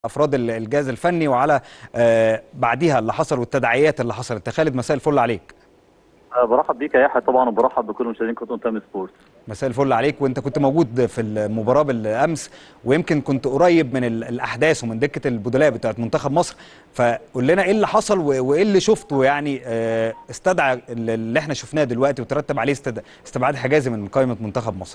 افراد الجهاز الفني وعلى آه، بعديها اللي حصل والتداعيات اللي حصلت خالد مساء الفل عليك أه، برحب بيك يا يحيى طبعا وبرحب بكل مشاهدين قناه تايم سبورت مساء الفل عليك وانت كنت موجود في المباراه بالامس ويمكن كنت قريب من ال- الاحداث ومن دكه البدلاء بتاعت منتخب مصر فقول لنا ايه اللي حصل و- وايه اللي شفته يعني آه، استدعى ال- اللي احنا شفناه دلوقتي وترتب عليه استد- استبعاد حجازي من قائمه منتخب مصر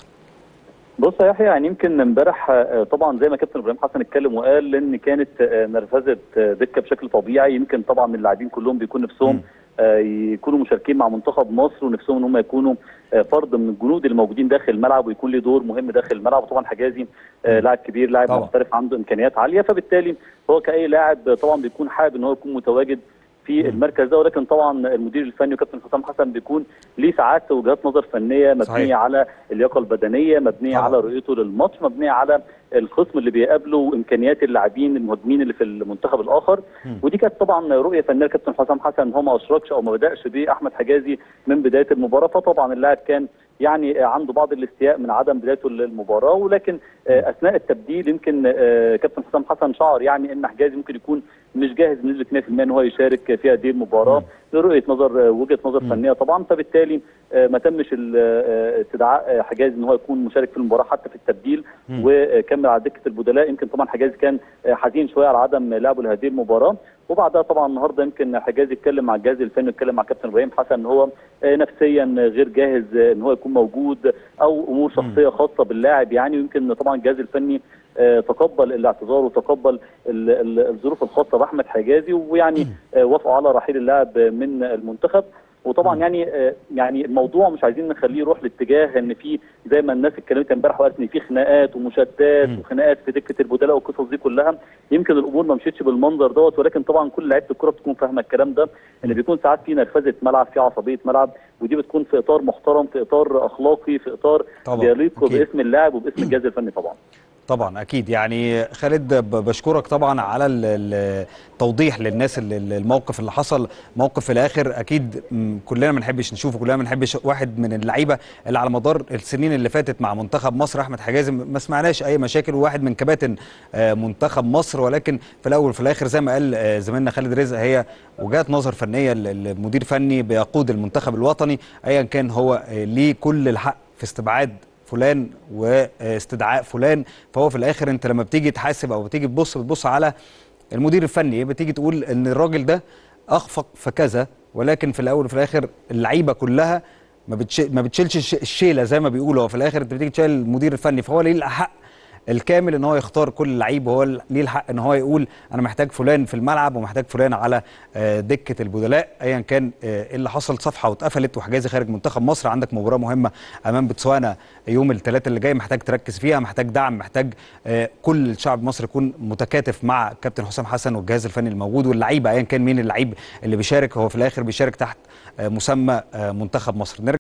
بص يا يحيى يعني يمكن امبارح أه، طبعا زي ما كابتن ابراهيم حسن اتكلم وقال ان كانت أه، نرفزه أه، دكه بشكل طبيعي يمكن طبعا اللاعبين كلهم بيكون نفسهم مم. أه، يكونوا مشاركين مع منتخب مصر ونفسهم ان هم يكونوا أه، فرد من الجنود اللي موجودين داخل الملعب ويكون له دور مهم داخل الملعب وطبعا حجازي أه، لاعب كبير لاعب طبعا. محترف عنده امكانيات عاليه فبالتالي هو كاي لاعب طبعا بيكون حابب ان هو يكون متواجد في مم. المركز ده ولكن طبعا المدير الفني وكابتن حسام حسن بيكون ليه ساعات وجهات نظر فنيه مبنيه صحيح. على اللياقه البدنيه مبنيه طبعا. على رؤيته للماتش مبنيه على الخصم اللي بيقابله وامكانيات اللاعبين المهاجمين اللي في المنتخب الاخر مم. ودي كانت طبعا رؤيه فنيه كابتن حسام حسن هو ما اشركش او ما بداش باحمد حجازي من بدايه المباراه فطبعا اللاعب كان يعني عنده بعض الاستياء من عدم بدايته للمباراه ولكن آه، اثناء التبديل يمكن آه، كابتن حسام حسن شعر يعني ان حجازي ممكن يكون مش جاهز بنسبه 100% ان هو يشارك في هذه المباراه لرؤيه نظر آه، وجهه نظر مم. فنيه طبعا فبالتالي آه، ما تمش ال- آه، استدعاء آه، حجازي ان هو يكون مشارك في المباراه حتى في التبديل مم. وكمل على دكه البدلاء يمكن طبعا حجازي كان آه، حزين شويه على عدم لعبه لهذه المباراه وبعدها طبعا النهارده يمكن حجازي اتكلم مع الجهاز الفني واتكلم مع كابتن ابراهيم حسن ان هو آه، نفسيا غير جاهز آه، ان هو يكون موجود او امور شخصيه خاصه باللاعب يعني ويمكن طبعا الجهاز الفني آه، تقبل الاعتذار وتقبل ال- ال- الظروف الخاصه باحمد حجازي ويعني آه، وافقوا على رحيل اللاعب من المنتخب وطبعا مم. يعني آه، يعني الموضوع مش عايزين نخليه يروح لاتجاه ان في زي ما الناس اتكلمت امبارح وقالت ان في خناقات ومشادات مم. وخناقات في دكه البدلاء والقصص دي كلها يمكن الامور ما مشيتش بالمنظر دوت ولكن طبعا كل لعيبه الكره بتكون فاهمه الكلام ده ان بيكون ساعات في نرفزه ملعب في عصبيه ملعب ودي بتكون في اطار محترم في اطار اخلاقي في اطار طبعا بيليق أكيد. باسم اللاعب وباسم الجهاز الفني طبعا طبعا اكيد يعني خالد ب- بشكرك طبعا على ال- ال- التوضيح للناس ال- ال- الموقف اللي حصل موقف في الاخر اكيد م، كلنا ما نحبش نشوفه كلنا ما نحبش واحد من اللعيبه اللي على مدار السنين اللي فاتت مع منتخب مصر احمد حجازي ما سمعناش اي مشاكل وواحد من كباتن آه، منتخب مصر ولكن في الاول وفي الاخر زي ما قال آه، زميلنا خالد رزق هي وجهات نظر فنيه ل- لمدير فني بيقود المنتخب الوطني ايا كان هو آه، ليه كل الحق في استبعاد فلان واستدعاء فلان فهو في الاخر انت لما بتيجي تحاسب او بتيجي تبص بتبص على المدير الفني بتيجي تقول ان الراجل ده اخفق في كذا ولكن في الاول وفي الاخر اللعيبه كلها ما بتش... ما بتشيلش الش- الشيله زي ما بيقولوا هو في الاخر انت بتيجي تشيل المدير الفني فهو ليه الحق الكامل ان هو يختار كل لعيب وهو ليه الحق ان هو يقول انا محتاج فلان في الملعب ومحتاج فلان على آه، دكه البدلاء ايا كان آه، ايه اللي حصل صفحه واتقفلت وحجازي خارج منتخب مصر عندك مباراه مهمه امام بوتسوانا يوم الثلاثاء اللي جاي محتاج تركز فيها محتاج دعم محتاج آه، كل الشعب المصري يكون متكاتف مع كابتن حسام حسن والجهاز الفني الموجود واللعيبه ايا كان مين اللعيب اللي بيشارك هو في الاخر بيشارك تحت آه، مسمى آه، منتخب مصر نرجع